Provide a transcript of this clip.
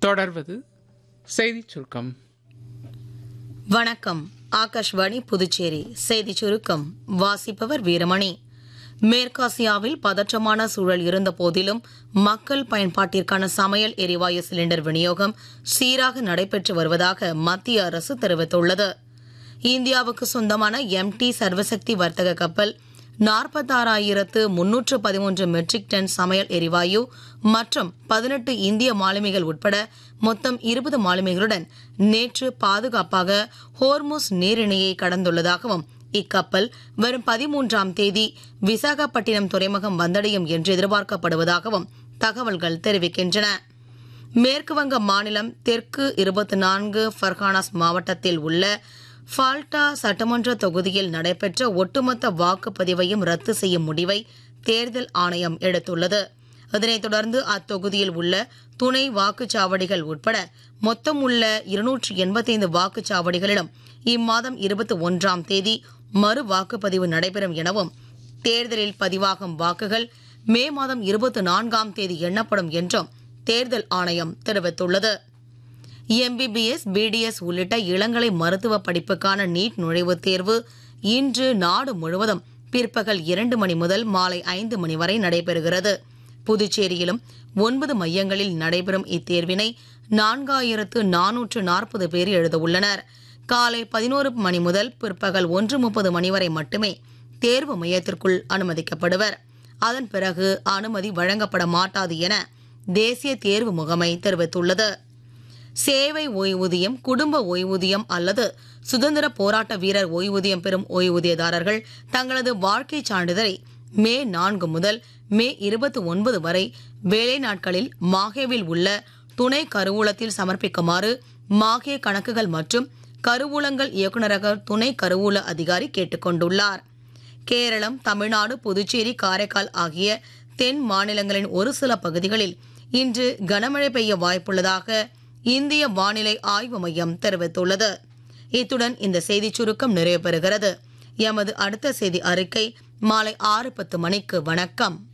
தொடர்வது செய்திச் சுருக்கம் வணக்கம் ஆகாஷ்வாணி புதுச்சேரி செய்திச் சுருக்கம் வாசிப்பவர் வீரமணி மேற்காசியாவில் பதற்றமான சூழல் இருந்த போதிலும் மக்கள் பயன்பாட்டிற்கான சமையல் எரிவாயு சிலிண்டர் விநியோகம் சீராக நடைபெற்று வருவதாக மத்திய அரசு தெரிவித்துள்ளது இந்தியாவுக்கு சொந்தமான எம்டி சர்வசக்தி வர்த்தக கப்பல் நாற்பத்தாறாயிரத்து முன்னூற்று பதிமூன்று மெட்ரிக் டன் சமையல் எரிவாயு மற்றும் பதினெட்டு இந்திய மாலுமிகள் உட்பட மொத்தம் இருபது மாலுமிகளுடன் நேற்று பாதுகாப்பாக ஹோர்முஸ் நீரிணையை கடந்துள்ளதாகவும் இக்கப்பல் வரும் பதிமூன்றாம் தேதி விசாகப்பட்டினம் துறைமுகம் வந்தடையும் என்று எதிர்பார்க்கப்படுவதாகவும் தகவல்கள் தெரிவிக்கின்றன மேற்கு வங்க மாநிலம் தெற்கு இருபத்தி நான்கு ஃபர்கானாஸ் மாவட்டத்தில் உள்ள ஃபால்டா சட்டமன்ற தொகுதியில் நடைபெற்ற ஒட்டுமொத்த வாக்குப்பதிவையும் ரத்து செய்யும் முடிவை தேர்தல் ஆணையம் எடுத்துள்ளது இதனைத் தொடர்ந்து அத்தொகுதியில் உள்ள துணை வாக்குச்சாவடிகள் உட்பட மொத்தம் உள்ள இருநூற்றி எண்பத்தைந்து வாக்குச்சாவடிகளிலும் இம்மாதம் இருபத்தி ஒன்றாம் தேதி மறு வாக்குப்பதிவு நடைபெறும் எனவும் தேர்தலில் பதிவாகும் வாக்குகள் மே மாதம் இருபத்தி நான்காம் தேதி எண்ணப்படும் என்றும் தேர்தல் ஆணையம் தெரிவித்துள்ளது எம்பிபிஎஸ் பிடிஎஸ் உள்ளிட்ட இளங்கலை மருத்துவ படிப்புக்கான நீட் நுழைவுத் தேர்வு இன்று நாடு முழுவதும் பிற்பகல் இரண்டு மணி முதல் மாலை ஐந்து மணி வரை நடைபெறுகிறது புதுச்சேரியிலும் ஒன்பது மையங்களில் நடைபெறும் இத்தேர்வினை நான்காயிரத்து நானூற்று நாற்பது பேர் எழுதவுள்ளனர் காலை பதினோரு மணி முதல் பிற்பகல் ஒன்று முப்பது மணி வரை மட்டுமே தேர்வு மையத்திற்குள் அனுமதிக்கப்படுவர் அதன் பிறகு அனுமதி வழங்கப்பட மாட்டாது என தேசிய தேர்வு முகமை தெரிவித்துள்ளது சேவை ஓய்வூதியம் குடும்ப ஓய்வூதியம் அல்லது சுதந்திர போராட்ட வீரர் ஓய்வூதியம் பெறும் ஓய்வூதியதாரர்கள் தங்களது வாழ்க்கை சான்றிதழை மே நான்கு முதல் மே இருபத்தி ஒன்பது வரை வேலை நாட்களில் மாஹேவில் உள்ள துணை கருவூலத்தில் சமர்ப்பிக்குமாறு மாஹே கணக்குகள் மற்றும் கருவூலங்கள் இயக்குநரக துணை கருவூல அதிகாரி கேட்டுக்கொண்டுள்ளார் கேரளம் தமிழ்நாடு புதுச்சேரி காரைக்கால் ஆகிய தென் மாநிலங்களின் ஒரு சில பகுதிகளில் இன்று கனமழை பெய்ய வாய்ப்புள்ளதாக இந்திய வானிலை ஆய்வு மையம் தெரிவித்துள்ளது இத்துடன் இந்த செய்திச் சுருக்கம் நிறைவு பெறுகிறது எமது அடுத்த செய்தி அறிக்கை மாலை ஆறு பத்து மணிக்கு வணக்கம்